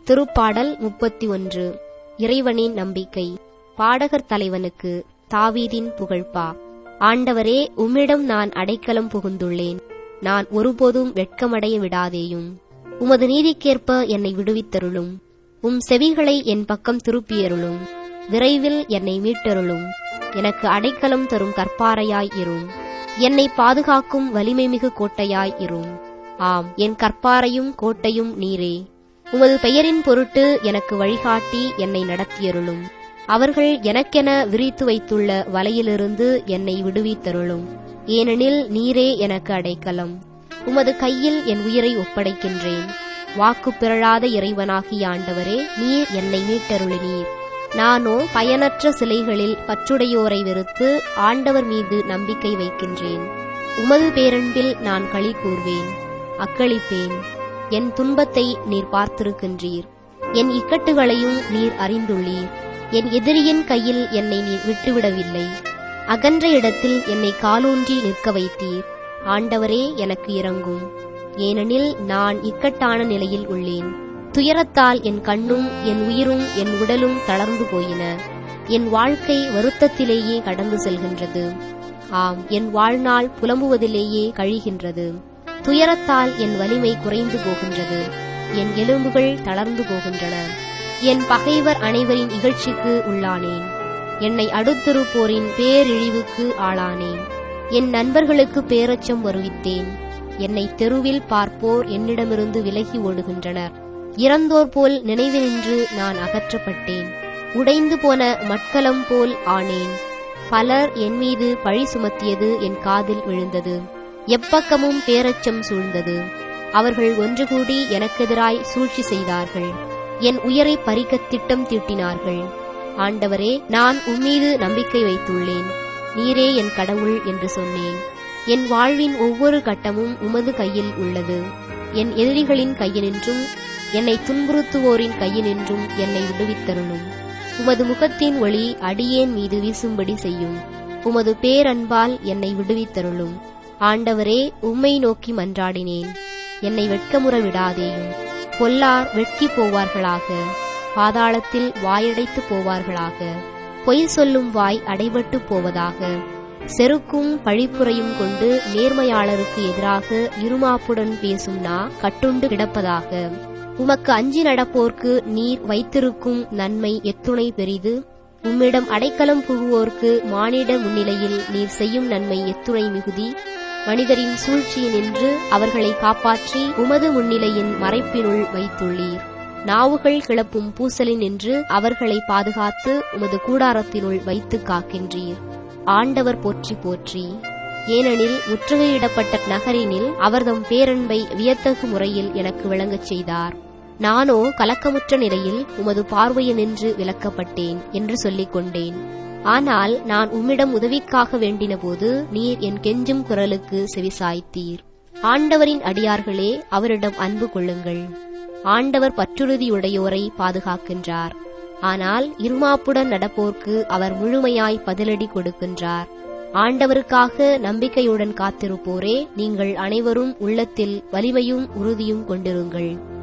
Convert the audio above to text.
திருப்பாடல் முப்பத்தி ஒன்று இறைவனின் நம்பிக்கை பாடகர் தலைவனுக்கு தாவீதின் புகழ்பா ஆண்டவரே உம்மிடம் நான் அடைக்கலம் புகுந்துள்ளேன் நான் ஒருபோதும் வெட்கமடைய விடாதேயும் உமது நீதிக்கேற்ப என்னை விடுவித்தருளும் உம் செவிகளை என் பக்கம் திருப்பியருளும் விரைவில் என்னை மீட்டருளும் எனக்கு அடைக்கலம் தரும் கற்பாரையாய் இரும் என்னை பாதுகாக்கும் வலிமைமிகு கோட்டையாய் இரும் ஆம் என் கற்பாரையும் கோட்டையும் நீரே உமது பெயரின் பொருட்டு எனக்கு வழிகாட்டி என்னை நடத்தியருளும் அவர்கள் எனக்கென விரித்து வைத்துள்ள வலையிலிருந்து என்னை விடுவித்தருளும் ஏனெனில் நீரே எனக்கு அடைக்கலம் உமது கையில் என் உயிரை ஒப்படைக்கின்றேன் வாக்கு பிறழாத இறைவனாகிய ஆண்டவரே நீர் என்னை மீட்டருளினீர் நானோ பயனற்ற சிலைகளில் பற்றுடையோரை வெறுத்து ஆண்டவர் மீது நம்பிக்கை வைக்கின்றேன் உமது பேரன்பில் நான் களி கூர்வேன் அக்களிப்பேன் என் துன்பத்தை நீர் பார்த்திருக்கின்றீர் என் இக்கட்டுகளையும் நீர் அறிந்துள்ளீர் என் எதிரியின் கையில் என்னை நீர் விட்டுவிடவில்லை அகன்ற இடத்தில் என்னை காலூன்றி நிற்க வைத்தீர் ஆண்டவரே எனக்கு இறங்கும் ஏனெனில் நான் இக்கட்டான நிலையில் உள்ளேன் துயரத்தால் என் கண்ணும் என் உயிரும் என் உடலும் தளர்ந்து போயின என் வாழ்க்கை வருத்தத்திலேயே கடந்து செல்கின்றது ஆம் என் வாழ்நாள் புலம்புவதிலேயே கழிகின்றது துயரத்தால் என் வலிமை குறைந்து போகின்றது என் எலும்புகள் தளர்ந்து போகின்றன என் பகைவர் அனைவரின் இகழ்ச்சிக்கு உள்ளானேன் என்னை அடுத்திருப்போரின் பேரிழிவுக்கு ஆளானேன் என் நண்பர்களுக்கு பேரச்சம் வருவித்தேன் என்னை தெருவில் பார்ப்போர் என்னிடமிருந்து விலகி ஓடுகின்றனர் இறந்தோர் போல் நினைவு நின்று நான் அகற்றப்பட்டேன் உடைந்து போன மட்கலம் போல் ஆனேன் பலர் என் மீது பழி சுமத்தியது என் காதில் விழுந்தது எப்பக்கமும் பேரச்சம் சூழ்ந்தது அவர்கள் ஒன்று கூடி எனக்கெதிராய் சூழ்ச்சி செய்தார்கள் என் உயிரை பறிக்க திட்டம் தீட்டினார்கள் ஆண்டவரே நான் உம்மீது நம்பிக்கை வைத்துள்ளேன் நீரே என் கடவுள் என்று சொன்னேன் என் வாழ்வின் ஒவ்வொரு கட்டமும் உமது கையில் உள்ளது என் எதிரிகளின் கையினின்றும் என்னை துன்புறுத்துவோரின் கையினின்றும் என்னை விடுவித்தருளும் உமது முகத்தின் ஒளி அடியேன் மீது வீசும்படி செய்யும் உமது பேரன்பால் என்னை விடுவித்தருளும் ஆண்டவரே உம்மை நோக்கி மன்றாடினேன் என்னை வெட்கமுற விடாதேயும் பொல்லார் வெட்கி போவார்களாக பாதாளத்தில் வாயடைத்து போவார்களாக பொய் சொல்லும் வாய் அடைபட்டு போவதாக செருக்கும் பழிப்புரையும் கொண்டு நேர்மையாளருக்கு எதிராக இருமாப்புடன் பேசும் நா கட்டுண்டு கிடப்பதாக உமக்கு அஞ்சி நடப்போர்க்கு நீர் வைத்திருக்கும் நன்மை எத்துணை பெரிது உம்மிடம் அடைக்கலம் புகுவோர்க்கு மானிட முன்னிலையில் நீர் செய்யும் நன்மை எத்துணை மிகுதி மனிதரின் சூழ்ச்சியினின்று அவர்களை காப்பாற்றி உமது முன்னிலையின் மறைப்பினுள் வைத்துள்ளீர் நாவுகள் கிளப்பும் பூசலின் நின்று அவர்களை பாதுகாத்து உமது கூடாரத்தினுள் வைத்து காக்கின்றீர் ஆண்டவர் போற்றி போற்றி ஏனெனில் முற்றுகையிடப்பட்ட நகரினில் அவர்தம் பேரன்பை வியத்தகு முறையில் எனக்கு விளங்கச் செய்தார் நானோ கலக்கமுற்ற நிலையில் உமது பார்வையினின்று விலக்கப்பட்டேன் என்று சொல்லிக் கொண்டேன் ஆனால் நான் உம்மிடம் உதவிக்காக வேண்டினபோது நீர் என் கெஞ்சும் குரலுக்கு செவிசாய்த்தீர் ஆண்டவரின் அடியார்களே அவரிடம் அன்பு கொள்ளுங்கள் ஆண்டவர் பற்றுறுதியுடையோரை பாதுகாக்கின்றார் ஆனால் இருமாப்புடன் நடப்போர்க்கு அவர் முழுமையாய் பதிலடி கொடுக்கின்றார் ஆண்டவருக்காக நம்பிக்கையுடன் காத்திருப்போரே நீங்கள் அனைவரும் உள்ளத்தில் வலிமையும் உறுதியும் கொண்டிருங்கள்